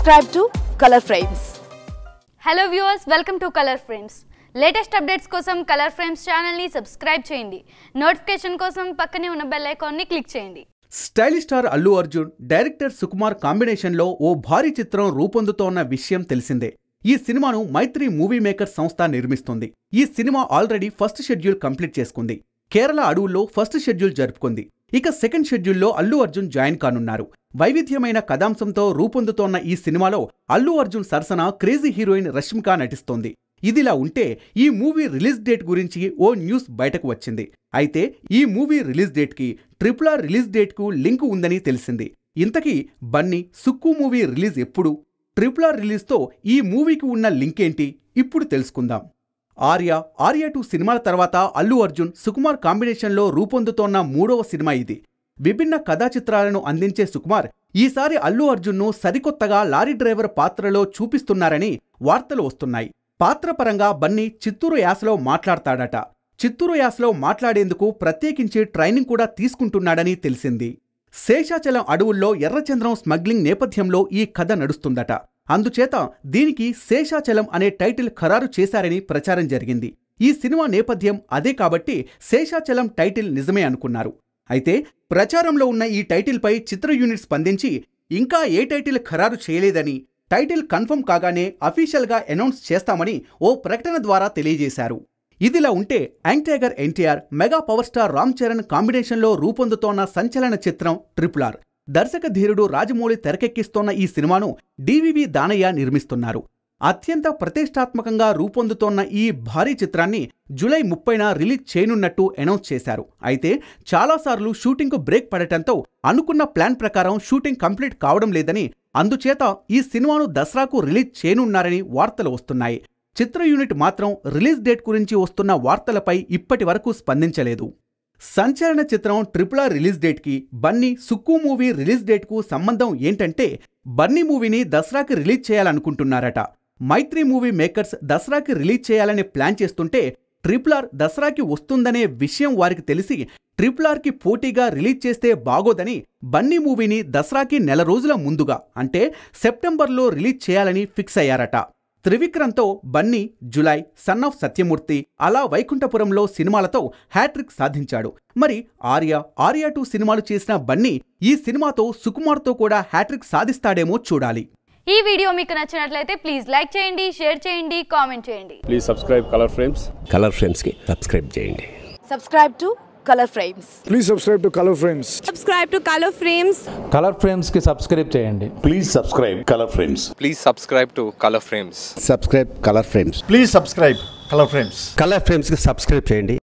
Subscribe to Color Frames. Hello viewers welcome to Color Frames latest updates కోసం Color Frames ఛానల్ని subscribe చేయండి notification కోసం పక్కనే ఉన్న బెల్ ఐకాన్ని క్లిక్ చేయండి stylish star Allu Arjun director Sukumar కాంబినేషన్లో ఓ భారీ చిత్రం రూపొందుతోన్న విషయం తెలిసిందే ఈ సినిమాను మైత్రి మూవీ మేకర్ సంస్థ నిర్మిస్తుంది ఈ సినిమా ఆల్రెడీ ఫస్ట్ షెడ్యూల్ కంప్లీట్ చేసుకుంది కేరళ అడవుల్లో ఫస్ట్ షెడ్యూల్ జరుపుకుంది ఇక సెకండ్ షెడ్యూల్లో అల్లు అర్జున్ జాయిన్ కానున్నారు వైవిధ్యమైన కథాంశంతో రూపొందుతోన్న ఈ సినిమాలో అల్లు అర్జున్ సరసన క్రేజీ హీరోయిన్ రష్మిక నటిస్తోంది ఇదిలా ఉంటే ఈ మూవీ రిలీజ్ డేట్ గురించి ఓ న్యూస్ బయటకు వచ్చింది అయితే ఈ మూవీ రిలీజ్ డేట్కి ట్రిపుల్ ఆర్ రిలీజ్ డేట్కు లింక్ ఉందని తెలిసింది ఇంతకీ బన్నీ సుక్కు మూవీ రిలీజ్ ఎప్పుడు ట్రిపుల్ ఆర్ రిలీజ్తో ఈ మూవీకి ఉన్న లింక్ ఏంటి ఇప్పుడు తెలుసుకుందాం ఆర్య ఆర్య టూ సినిమాల తర్వాత అల్లు అర్జున్ సుకుమార్ కాంబినేషన్లో రూపొందుతోన్న మూడవ సినిమా ఇది విభిన్న కథా చిత్రాలను అందించే సుకుమార్ ఈసారి అల్లు అర్జున్ను సరికొత్తగా లారీ డ్రైవర్ పాత్రలో చూపిస్తున్నారని వార్తలు వస్తున్నాయి పాత్రపరంగా బన్నీ చిత్తూరు యాసలో మాట్లాడతాడట చిత్తూరు యాసలో మాట్లాడేందుకు ప్రత్యేకించి ట్రైనింగ్ కూడా తీసుకుంటున్నాడని తెలిసింది శేషాచలం అడవుల్లో ఎర్రచంద్రం స్మగ్లింగ్ నేపథ్యంలో ఈ కథ నడుస్తుందట అందుచేత దీనికి శేషాచలం అనే టైటిల్ ఖరారు చేశారని ప్రచారం జరిగింది ఈ సినిమా నేపథ్యం అదే కాబట్టి శేషాచలం టైటిల్ నిజమే అనుకున్నారు అయితే ప్రచారంలో ఉన్న ఈ టైటిల్పై చిత్ర యూనిట్ స్పందించి ఇంకా ఏ టైటిల్ ఖరారు చేయలేదని టైటిల్ కన్ఫర్మ్ కాగానే అఫీషియల్గా అనౌన్స్ చేస్తామని ఓ ప్రకటన ద్వారా తెలియజేశారు ఇదిలా ఉంటే young tiger NTR mega power star Ram Charan కాంబినేషన్లో రూపొందుతోన్న సంచలన చిత్రం ట్రిపుల్ ఆర్ దర్శక ధీరుడు రాజమౌళి తెరకెక్కిస్తోన్న ఈ సినిమాను డివివి దానయ్య నిర్మిస్తున్నారు అత్యంత ప్రతిష్టాత్మకంగా రూపొందుతోన్న ఈ భారీ చిత్రాన్ని జూలై ముప్పైన రిలీజ్ చేయనున్నట్టు అనౌన్స్ చేశారు అయితే చాలాసార్లు షూటింగ్కు బ్రేక్ పడటంతో అనుకున్న ప్లాన్ ప్రకారం షూటింగ్ కంప్లీట్ కావడం లేదని అందుచేత ఈ సినిమాను దసరాకు రిలీజ్ చేయనున్నారని వార్తలు వస్తున్నాయి చిత్ర యూనిట్ మాత్రం రిలీజ్ డేట్ గురించి వస్తున్న వార్తలపై ఇప్పటి వరకు స్పందించలేదు సంచలన చిత్రం ట్రిపుల్ ఆర్ రిలీజ్ డేట్కి బన్నీ సుక్కు మూవీ రిలీజ్ డేట్కు సంబంధం ఏంటంటే బన్నీ మూవీని దసరాకి రిలీజ్ చేయాలనుకుంటున్నారట మైత్రి మూవీ మేకర్స్ దసరాకి రిలీజ్ చేయాలని ప్లాన్ చేస్తుంటే ట్రిపుల్ ఆర్ దసరాకి వస్తుందనే విషయం వారికి తెలిసి ట్రిపుల్ ఆర్కి పోటీగా రిలీజ్ చేస్తే బాగోదని బన్నీ మూవీని దసరాకి నెల రోజుల ముందుగా అంటే సెప్టెంబర్లో రిలీజ్ చేయాలని ఫిక్స్ అయ్యారట త్రివిక్రమ్తో బన్నీ జులై సన్ ఆఫ్ సత్యమూర్తి అలా వైకుంఠపురంలో సినిమాలతో హ్యాట్రిక్ సాధించాడు మరి ఆర్య ఆర్య టూ సినిమాలు చేసిన బన్నీ ఈ సినిమాతో సుకుమార్తో కూడా హ్యాట్రిక్ సాధిస్తాడేమో చూడాలి ఈ వీడియో మీకు నచ్చినట్లయితే ప్లీజ్ లైక్ చేయండి షేర్ చేయండి కామెంట్ చేయండి please subscribe Color Frames Color ఫ్రేమ్స్కి సబ్స్క్రైబ్ చేయండి Subscribe to Color Frames. Please subscribe to Color Frames. subscribe to Color Frames Color ఫ్రేమ్స్కి సబ్స్క్రైబ్ చేయండి Please subscribe Color Frames. Please subscribe to Color Frames. Subscribe Color Frames Please subscribe Color Frames. Color ఫ్రేమ్స్కి subscribe చేయండి